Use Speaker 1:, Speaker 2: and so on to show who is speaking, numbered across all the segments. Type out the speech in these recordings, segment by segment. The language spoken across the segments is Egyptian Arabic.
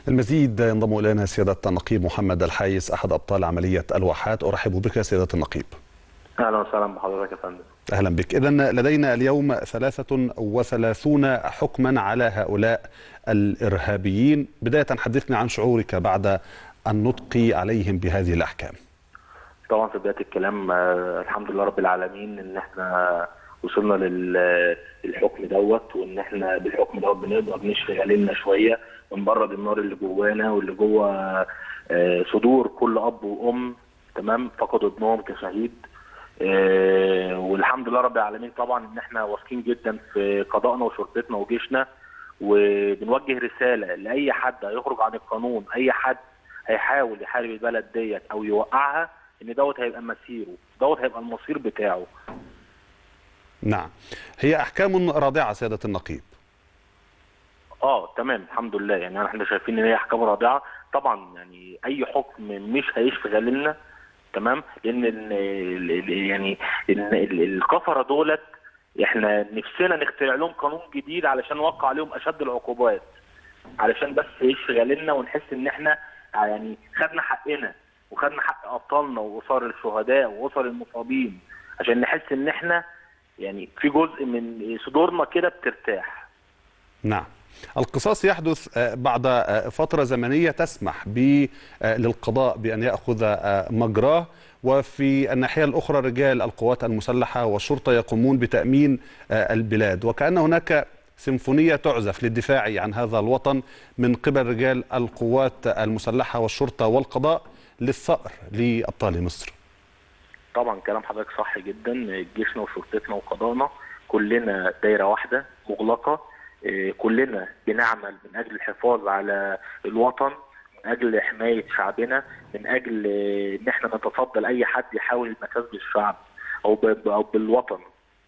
Speaker 1: المزيد ينضم الينا سياده النقيب محمد الحايس احد ابطال عمليه الواحات ارحب بك سياده النقيب.
Speaker 2: اهلا وسهلا بحضرتك يا فندم.
Speaker 1: اهلا بك، اذا لدينا اليوم 33 حكما على هؤلاء الارهابيين، بدايه حدثني عن شعورك بعد النطق عليهم بهذه الاحكام.
Speaker 2: طبعا في بدايه الكلام آه الحمد لله رب العالمين ان احنا وصلنا للحكم دوت وان احنا بالحكم دوت بنقدر نشفي غليلنا شويه ونبرد النار اللي جوانا واللي جوه آه صدور كل اب وام تمام فقدوا ابنهم كشهيد آه والحمد لله رب العالمين طبعا ان احنا واثقين جدا في قضائنا وشرطتنا وجيشنا وبنوجه رساله لاي حد هيخرج عن القانون اي حد هيحاول يحارب البلد ديت او يوقعها ان دوت هيبقى مسيره دوت هيبقى المصير بتاعه
Speaker 1: نعم هي احكام رادعه سياده النقيب
Speaker 2: اه تمام الحمد لله يعني احنا شايفين ان هي احكام رادعه طبعا يعني اي حكم مش هيشفي غليلنا تمام لان ال يعني الكفره دولت احنا نفسنا نخترع لهم قانون جديد علشان نوقع عليهم اشد العقوبات علشان بس يشفي غليلنا ونحس ان احنا يعني خدنا حقنا وخدنا حق ابطالنا واسر الشهداء واسر المصابين عشان نحس ان احنا يعني في جزء من صدورنا كده بترتاح
Speaker 1: نعم القصاص يحدث بعد فترة زمنية تسمح للقضاء بأن يأخذ مجراه وفي الناحية الأخرى رجال القوات المسلحة والشرطة يقومون بتأمين البلاد وكأن هناك سيمفونية تعزف للدفاع عن هذا الوطن من قبل رجال القوات المسلحة والشرطة والقضاء للثأر لأبطال مصر
Speaker 2: طبعا كلام حضرتك صح جدا جيشنا وشرطتنا وقضائنا كلنا دايره واحده مغلقه كلنا بنعمل من اجل الحفاظ على الوطن من اجل حمايه شعبنا من اجل ان احنا نتصدى لاي حد يحاول المساس بالشعب او او بالوطن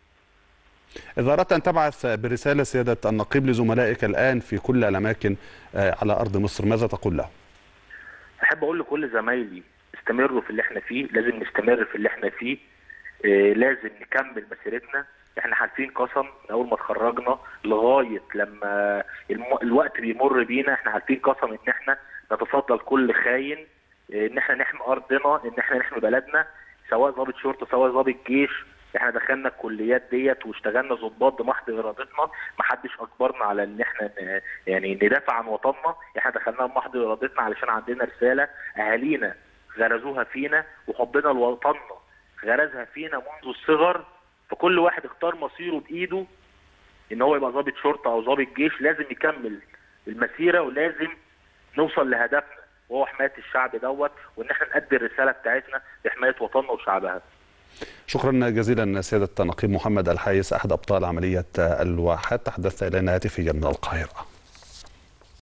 Speaker 1: إذا أردت أن تبعث برسالة سيادة النقيب لزملائك الآن في كل الأماكن على أرض مصر ماذا تقول لهم؟
Speaker 2: أحب أقول لكل زمايلي استمروا في اللي احنا فيه لازم نستمر في اللي احنا فيه اه لازم نكمل مسيرتنا احنا حالفين قسم من اول ما اتخرجنا لغايه لما الم... الوقت بيمر بينا احنا حالفين قسم ان احنا نتصدى لكل خاين اه ان احنا نحمي ارضنا ان احنا نحمي بلدنا سواء ضابط شرطه سواء ضابط جيش احنا دخلنا الكليات ديت واشتغلنا ضباط بمحض ارادتنا ما حدش اجبرنا على ان احنا يعني ندافع عن وطننا احنا دخلنا بمحض ارادتنا علشان عندنا رساله اهالينا غرزوها فينا وحبنا لوطننا غرزها فينا منذ الصغر فكل واحد اختار مصيره بايده ان هو يبقى ضابط شرطه او ضابط جيش لازم يكمل المسيره ولازم نوصل لهدفنا وهو حمايه الشعب دوت وان احنا نأدي الرساله بتاعتنا لحمايه وطننا وشعبها.
Speaker 1: شكرا جزيلا سياده النقيب محمد الحايس احد ابطال عمليه الواحات تحدثت الينا هاتفيا من القاهره.